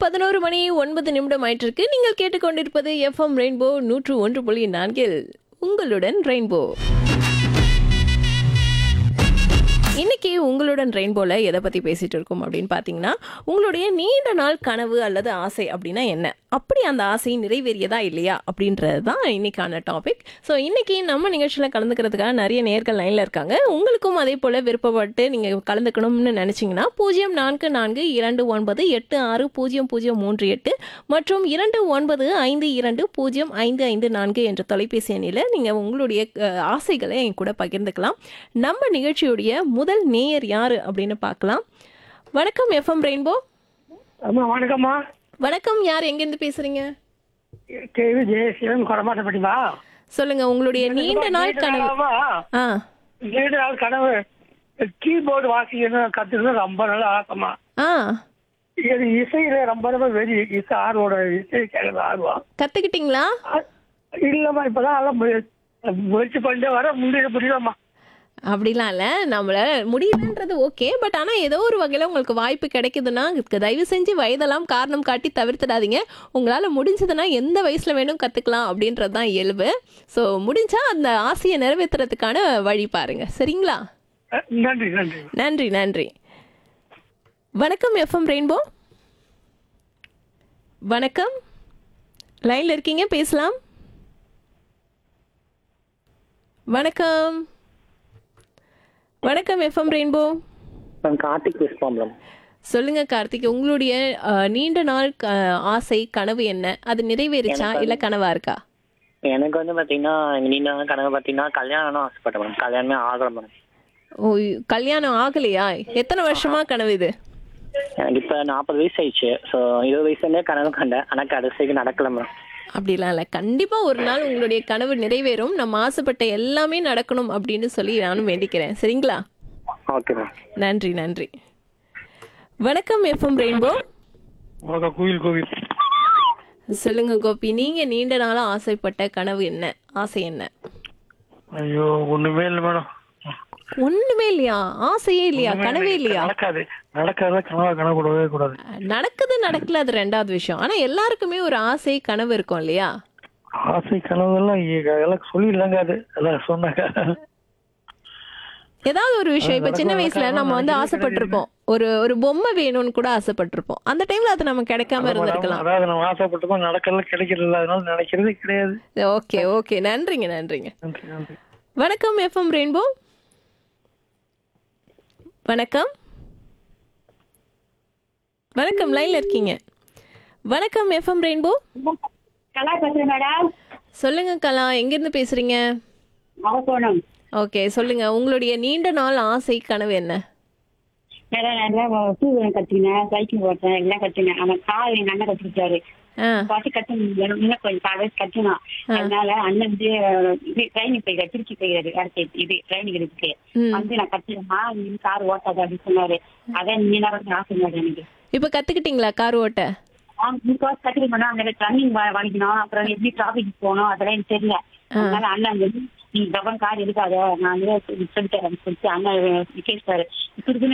பதினோரு மணி ஒன்பது நிமிடம் ஆயிட்டிருக்கு நீங்கள் கேட்டுக்கொண்டிருப்பது எஃப்எம் ரெயின்போ நூற்று ஒன்று புள்ளி நான்கில் உங்களுடன் ரெயின்போ இன்னைக்கு உங்களுடன் ரெயின்போல எதை பத்தி பேசிட்டு இருக்கோம் அப்படின்னு பாத்தீங்கன்னா உங்களுடைய நீண்ட நாள் கனவு அல்லது ஆசை அப்படின்னா என்ன அப்படி அந்த ஆசை நிறைவேறியதா இல்லையா அப்படின்றது தான் இன்னைக்கான டாபிக் ஸோ இன்னைக்கு நம்ம நிகழ்ச்சியில் கலந்துக்கிறதுக்காக நிறைய நேர்கள் லைனில் இருக்காங்க உங்களுக்கும் அதே போல் விருப்பப்பட்டு நீங்கள் கலந்துக்கணும்னு நினச்சிங்கன்னா பூஜ்ஜியம் நான்கு நான்கு இரண்டு ஒன்பது எட்டு ஆறு பூஜ்ஜியம் பூஜ்ஜியம் மூன்று எட்டு மற்றும் இரண்டு ஒன்பது ஐந்து இரண்டு பூஜ்ஜியம் ஐந்து ஐந்து நான்கு என்ற தொலைபேசி எண்ணில் நீங்கள் உங்களுடைய அஹ், ஆசைகளை என் கூட பகிர்ந்துக்கலாம் நம்ம நிகழ்ச்சியுடைய முதல் நேயர் யார் அப்படின்னு பார்க்கலாம் வணக்கம் எஃப்எம் ரெயின்போ அம்மா வணக்கம்மா வணக்கம் யார் எங்கேருந்து பேசுறீங்க கேவி ஜெயசீலன் கொடமாட்டப்பட்டிமா சொல்லுங்க உங்களுடைய நீண்ட நாள் கனவு ஆ நீண்ட நாள் கனவு கீபோர்டு வாசிக்கணும் கத்துக்கணும் ரொம்ப நல்ல ஆசைமா ஆ இது இசையில ரொம்ப ரொம்ப வெறி இசை ஆர்வோட இசை கேட்கறது ஆர்வம் கத்துக்கிட்டீங்களா அ- இல்லம்மா இப்பதான் எல்லாம் முய- முயற்சி பண்ணிட்டு வர முடியல புரியலம்மா அப்படிலாம் இல்லை நம்மள முடியலன்றது ஓகே பட் ஆனால் ஏதோ ஒரு வகையில் உங்களுக்கு வாய்ப்பு கிடைக்குதுன்னா இதுக்கு தயவு செஞ்சு வயதெல்லாம் காரணம் காட்டி தவிர்த்துடாதீங்க உங்களால் முடிஞ்சதுன்னா எந்த வயசில் வேணும் கற்றுக்கலாம் அப்படின்றது தான் இயல்பு ஸோ முடிஞ்சா அந்த ஆசையை நிறைவேற்றுறதுக்கான வழி பாருங்க சரிங்களா அ, நன்றி நன்றி நன்றி நன்றி வணக்கம் எஃப்எம் ரெயின்போ வணக்கம் லைனில் இருக்கீங்க பேசலாம் வணக்கம் வணக்கம் எஃப்எம் ரெயின்போ நான் கார்த்திக் பேசுகிறோம் மேடம் சொல்லுங்க கார்த்திக் உங்களுடைய அஹ், நீண்ட நாள் க- ஆசை கனவு என்ன அது நிறைவேறிச்சா இல்ல கனவா இருக்கா எனக்கு வந்து பார்த்தீங்கன்னா எங்கள் நீண்ட நாள் கனவு பார்த்தீங்கன்னா கல்யாணம்னு ஆசைப்பட்டேன் மேடம் கல்யாணமே ஆகலை மேடம் ஓ கல்யாணம் ஆகலையா எத்தனை வருஷமா கனவு இது எனக்கு இப்போ நாற்பது வயசு ஆயிடுச்சு ஸோ இருபது வயசுலேருந்தே கனவு கண்டேன் ஆனால் கடைசிக்கு நடக்கல மேடம் அப்படிலாம் இல்லை கண்டிப்பா ஒரு நாள் உங்களுடைய கனவு நிறைவேறும் நம்ம ஆசைப்பட்ட எல்லாமே நடக்கணும் அப்படின்னு சொல்லி நானும் வேண்டிக்கிறேன் சரிங்களா ஓகே மேம் நன்றி நன்றி வணக்கம் எஃப்எம் ரெயின்போ வணக்கம் கோவில் கோவில் சொல்லுங்க கோபி நீங்க நீண்ட நாளா ஆசைப்பட்ட கனவு என்ன ஆசை என்ன ஐயோ ஒண்ணுமே இல்லை மேடம் ஒண்ணுமே இல்லையா ஆசையே இல்லையா கனவே இல்லையா நடக்காது நடக்காத கனவா கனப்படவே கூடாது நடக்குது நடக்கல அது ரெண்டாவது விஷயம் ஆனா எல்லாருக்குமே ஒரு ஆசை கனவு இருக்கும் இல்லையா ஆசை கனவுகள்லாம் இ- எல்லாம் சொல்லிடலாங்க அது எல்லாம் சொன்னாங்க ஏதாவது ஒரு விஷயம் இப்ப சின்ன நடக்கும், வயசுல நடக்காம நம்ம வந்து நடக்கவே ஆசைப்பட்டிருப்போம் ஒரு ஒரு பொம்மை வேணும்னு கூட ஆசைப்பட்டிருப்போம் அந்த டைம்ல அது நம்ம கிடைக்காம இருந்திருக்கலாம் அதாவது நம்ம ஆசைப்பட்டோம் நடக்கல கிடைக்கிறது அதனால நினைக்கிறதே கிடையாது ஓகே ஓகே நன்றிங்க நன்றிங்க நன்றி நன்றி வணக்கம் எஃப்எம் ரெயின்போ வணக்கம் வணக்கம் லைன்ல இருக்கீங்க வணக்கம் எஃப்எம் ரெயின்போ கலா பேசுறேன் மேடம் சொல்லுங்க கலா எங்கிருந்து பேசுறீங்க அவசோனம் ஓகே சொல்லுங்க உங்களுடைய நீண்ட நாள் ஆசை கனவு என்ன மேடம் நான் டூ வீலர் கத்துக்கினேன் சைக்கிள் ஓட்டேன் எல்லாம் கத்துனேன் அவன் கார் எங்க அண்ணன் கத்துக்கிட்டாரு ஆ பாட்டு கட்டணும் இன்னும் கொஞ்சம் கால் வயசு கட்டணும் அதனால அண்ணன் வந்து இது ட்ரைனிங் போயிருக்காரு திருச்சி போயிருக்காரு அடுத்த இது ட்ரைனிங் இருக்கு ம். வந்து நான் கத்துக்கமா நீ கார் ஓட்டாத அப்படின்னு சொன்னாரு அதான் நீ நேரம் ஆசை மேடம் எனக்கு இப்போ கத்துக்கிட்டீங்களா கார் ஓட்ட முக்காசு கத்துக்கணும் அந்த ரன்னிங் வாங்கிக்கணும் அப்புறம் எப்படி டிராபிக் போகணும் அதெல்லாம் எனக்கு தெரியல அதனால அண்ணன் வந்து நீ கவனம் கார் எடுக்காத நான் வந்து சொல்லித்தரேன் சொல்லிட்டு அண்ணன் கேட்டாரு இப்ப இருக்குன்னு